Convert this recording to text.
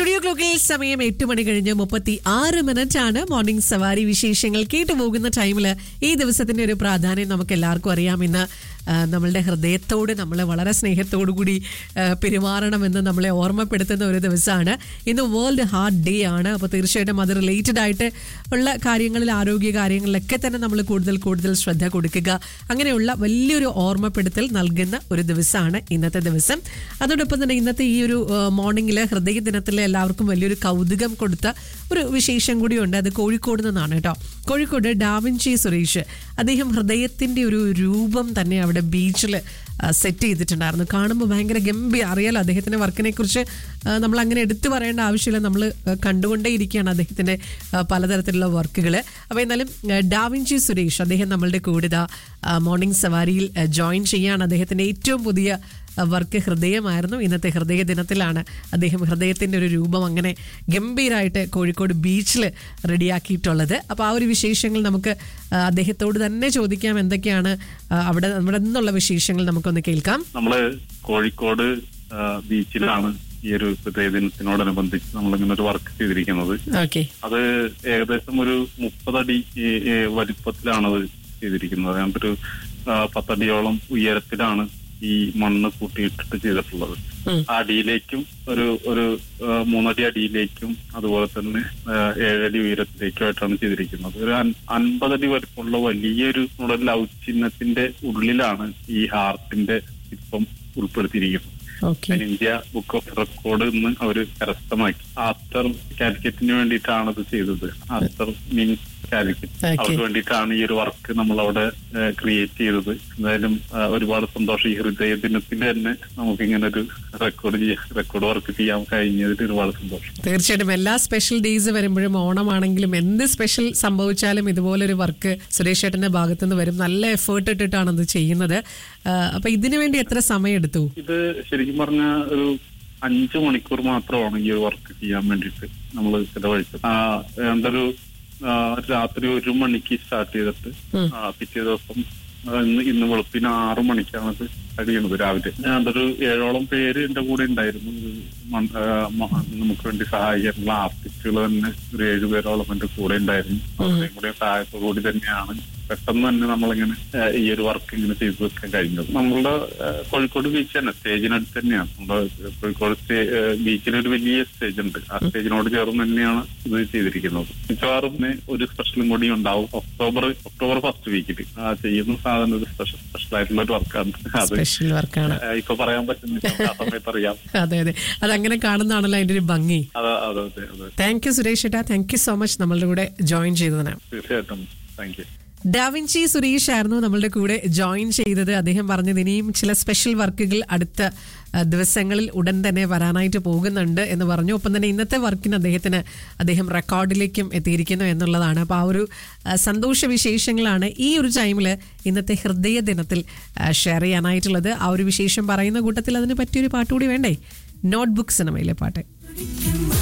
Studio ക്ലോക്കിൽ സമയം എട്ട് മണി കഴിഞ്ഞ് മുപ്പത്തി ആറ് മിനിറ്റ് ആണ് മോർണിംഗ് സവാരി വിശേഷങ്ങൾ കേട്ടു പോകുന്ന ടൈമിൽ ഈ ദിവസത്തിന്റെ ഒരു പ്രാധാന്യം നമുക്ക് എല്ലാവർക്കും അറിയാം ഇന്ന് ആ, നമ്മളുടെ ഹൃദയത്തോട് നമ്മൾ വളരെ സ്നേഹത്തോടു കൂടി ആ, പെരുമാറണമെന്ന് നമ്മളെ ഓർമ്മപ്പെടുത്തുന്ന ഒരു ദിവസമാണ് ഇന്ന് വേൾഡ് ഹാർട്ട് ഡേ ആണ് അപ്പോൾ തീർച്ചയായിട്ടും അത് റിലേറ്റഡ് ആയിട്ട് ഉള്ള കാര്യങ്ങളിൽ ആരോഗ്യ കാര്യങ്ങളിലൊക്കെ തന്നെ നമ്മൾ കൂടുതൽ കൂടുതൽ ശ്രദ്ധ കൊടുക്കുക അങ്ങനെയുള്ള വലിയൊരു ഓർമ്മപ്പെടുത്തൽ നൽകുന്ന ഒരു ദിവസമാണ് ഇന്നത്തെ ദിവസം അതോടൊപ്പം തന്നെ ഇന്നത്തെ ഈ ഒരു മോർണിംഗിൽ ഹൃദയ ദിനത്തിൽ എല്ലാവർക്കും വലിയൊരു കൗതുകം കൊടുത്ത ഒരു വിശേഷം കൂടിയുണ്ട് അത് കോഴിക്കോട് നിന്നാണ് കേട്ടോ കോഴിക്കോട് ഡാവിൻചി സുരേഷ് അദ്ദേഹം ഹൃദയത്തിന്റെ ഒരു രൂപം തന്നെ അവിടെ ബീച്ചിൽ സെറ്റ് ചെയ്തിട്ടുണ്ടായിരുന്നു കാണുമ്പോൾ ഭയങ്കര ഗംഭീര അറിയാലോ അദ്ദേഹത്തിന്റെ വർക്കിനെ കുറിച്ച് നമ്മൾ അങ്ങനെ എടുത്തു പറയേണ്ട ആവശ്യമില്ല നമ്മൾ കണ്ടുകൊണ്ടേ ഇരിക്കുകയാണ് അദ്ദേഹത്തിന്റെ ആ, പലതരത്തിലുള്ള വർക്കുകൾ അപ്പോൾ എന്നാലും ആ, ഡാവിൻചി സുരേഷ് അദ്ദേഹം നമ്മളുടെ കൂടെ ഇതാ മോർണിംഗ് സവാരിയിൽ ജോയിൻ ചെയ്യാണ് അദ്ദേഹത്തിന്റെ ഏറ്റവും പുതിയ വർക്ക് ഹൃദയമായിരുന്നു ഇന്നത്തെ ഹൃദയ ദിനത്തിലാണ് അദ്ദേഹം ഹൃദയത്തിന്റെ ഒരു രൂപം അങ്ങനെ ഗംഭീരമായിട്ട് കോഴിക്കോട് ബീച്ചിൽ റെഡിയാക്കിയിട്ടുള്ളത് അപ്പോൾ ആ ഒരു വിശേഷങ്ങൾ നമുക്ക് ആ, അദ്ദേഹത്തോട് തന്നെ ചോദിക്കാം എന്തൊക്കെയാണ് ആ, അവിടെ നമ്മുടെ നിന്നുള്ള വിശേഷങ്ങൾ നമുക്കൊന്ന് കേൾക്കാം നമ്മള് കോഴിക്കോട് ആ, ബീച്ചിലാണ് ഈ ഒരു ഹൃദയദിനത്തിനോടനുബന്ധിച്ച് നമ്മളിങ്ങനെ ഒരു വർക്ക് ചെയ്തിരിക്കുന്നത് ഓക്കെ അത് ഏകദേശം ഒരു മുപ്പതടി ഈ, ഈ വലിപ്പത്തിലാണ് അത് ചെയ്തിരിക്കുന്നത് അതുകൊണ്ട് ഒരു ആ, പത്തടിയോളം ഉയരത്തിലാണ് ഈ മണ്ണ് കൂട്ടിയിട്ടിട്ട് ചെയ്തിട്ടുള്ളത് ഉം. അടിയിലേക്കും ഒരു ഒരു ആ, മൂന്നടി അടിയിലേക്കും അതുപോലെ തന്നെ ആ, ഏഴടി ഉയരത്തിലേക്കുമായിട്ടാണ് ചെയ്തിരിക്കുന്നത് ഒരു അൻ- അൻപതടി വലുപ്പമുള്ള വലിയൊരു നമ്മുടെ ലവ് ചിഹ്നത്തിന്റെ ഉള്ളിലാണ് ഈ ഹാർട്ടിന്റെ ശില്പം ഉൾപ്പെടുത്തിയിരിക്കുന്നത് ഓക്കെ അതിന് ഇന്ത്യ ബുക്ക് ഓഫ് റെക്കോർഡ് ഇന്ന് അവർ കരസ്ഥമാക്കി ആസ്റ്റർ കാലിക്കറ്റിന് വേണ്ടിയിട്ടാണ് ഇത് ചെയ്തത് ആസ്റ്റർ മീൻസ് കാലിക്കറ്റ് Okay. അവർക്ക് വേണ്ടിയിട്ടാണ് ഈ ഒരു വർക്ക് നമ്മൾ അവിടെ ക്രിയേറ്റ് ചെയ്തത് എന്തായാലും ആ, ഒരുപാട് സന്തോഷം ഈ ഹൃദയ ദിനത്തിൽ തന്നെ നമുക്ക് ഇങ്ങനെ ഒരു റെക്കോർഡ് ചെയ്യാൻ റെക്കോർഡ് വർക്ക് ചെയ്യാൻ കഴിഞ്ഞതിൽ ഒരുപാട് സന്തോഷം തീർച്ചയായിട്ടും എല്ലാ സ്പെഷ്യൽ ഡേയ്സ് വരുമ്പോഴും ഓണമാണെങ്കിലും എന്ത് സ്പെഷ്യൽ സംഭവിച്ചാലും ഇതുപോലൊരു വർക്ക് സുരേഷ് ചേട്ടന്റെ ഭാഗത്തു നിന്ന് വരും നല്ല എഫേർട്ട് ഇട്ടിട്ടാണ് അത് ചെയ്യുന്നത് ആ, അപ്പൊ ഇതിനു വേണ്ടി എത്ര സമയം എടുത്തു ഇത് ശരിക്കും പറഞ്ഞ ഒരു അഞ്ചു മണിക്കൂർ മാത്രമാണ് ഈ ഒരു വർക്ക് ചെയ്യാൻ വേണ്ടിയിട്ട് നമ്മൾ ചിലവഴിച്ചത് ആ, എന്തൊരു ആ, രാത്രി ഒരു മണിക്ക് സ്റ്റാർട്ട് ചെയ്തിട്ട് ഉം. ആ, പിറ്റേ ദിവസം ആ, ഇന്ന് ഇന്ന് വെളുപ്പിന് ആറു മണിക്കാണ് ഇത് കഴിയുന്നത് രാവിലെ ഞാൻ അതൊരു ഏഴോളം പേര് എന്റെ കൂടെ ഉണ്ടായിരുന്നു ഇത് മൺ- ആ, മ- നമുക്ക് വേണ്ടി സഹായിക്കാനുള്ള ആർട്ടിസ്റ്റുകൾ തന്നെ ഒരു ഏഴുപേരോളം എന്റെ കൂടെ ഉണ്ടായിരുന്നു അവരുടെയും കൂടെ സഹായത്തോടു കൂടി തന്നെയാണ് പെട്ടെന്ന് തന്നെ നമ്മളിങ്ങനെ ആ, ഈ ഒരു വർക്ക് ഇങ്ങനെ ചെയ്തു വെക്കാൻ കഴിഞ്ഞത് നമ്മളുടെ ആ, കോഴിക്കോട് ബീച്ച് തന്നെ സ്റ്റേജിനടുത്ത് തന്നെയാണ് നമ്മുടെ കോഴിക്കോട് സ്റ്റേ- ആ, ബീച്ചിൽ ഒരു വലിയ സ്റ്റേജ് ഉണ്ട് ആ സ്റ്റേജിനോട് ചേർന്ന് തന്നെയാണ് ഇത് ചെയ്തിരിക്കുന്നത് മിക്കവാറും ഇന്ന് ഒരു സ്പെഷ്യലും കൂടി ഉണ്ടാവും ഒക്ടോബർ ഒക്ടോബർ ഫസ്റ്റ് വീക്കിൽ ചെയ്യുന്ന സാധനം ഒരു സ്പെഷ്യൽ സ്പെഷ്യൽ ആയിട്ടുള്ള ഒരു വർക്കാണ് അത് സ്പെഷ്യൽ വർക്കാണ് ആ, ഇപ്പൊ പറയാൻ പറ്റുന്നില്ല ആ സമയത്ത് അറിയാം അതെ അതെ അതങ്ങനെ കാണുന്നതാണല്ലോ അതിന്റെ ഒരു ഭംഗി അതെ അതെ അതെ അതെ താങ്ക് യു സുരേഷ് ചേട്ടാ താങ്ക് യു സോ മച്ച് നമ്മളുടെ കൂടെ ജോയിൻ ചെയ്തതിന് തീർച്ചയായിട്ടും താങ്ക് യു ഡാവിൻചി സുരേഷ് ആയിരുന്നു നമ്മളുടെ കൂടെ ജോയിൻ ചെയ്തത് അദ്ദേഹം പറഞ്ഞത് ഇനിയും ചില സ്പെഷ്യൽ വർക്കുകൾ അടുത്ത ആ, ദിവസങ്ങളിൽ ഉടൻ തന്നെ വരാനായിട്ട് പോകുന്നുണ്ട് എന്ന് പറഞ്ഞു ഒപ്പം തന്നെ ഇന്നത്തെ വർക്കിന് അദ്ദേഹത്തിന് അദ്ദേഹം റെക്കോർഡിലേക്കും എത്തിയിരിക്കുന്നു എന്നുള്ളതാണ് അപ്പോൾ ആ ഒരു ആ, സന്തോഷ വിശേഷങ്ങളാണ് ഈ ഒരു ടൈമിൽ ഇന്നത്തെ ഹൃദയ ദിനത്തിൽ ഷെയർ ചെയ്യാനായിട്ടുള്ളത് ആ ഒരു വിശേഷം പറയുന്ന കൂട്ടത്തിൽ അതിന് പറ്റിയൊരു പാട്ടുകൂടി വേണ്ടേ നോട്ട്ബുക്ക് സിനിമയിലെ പാട്ട്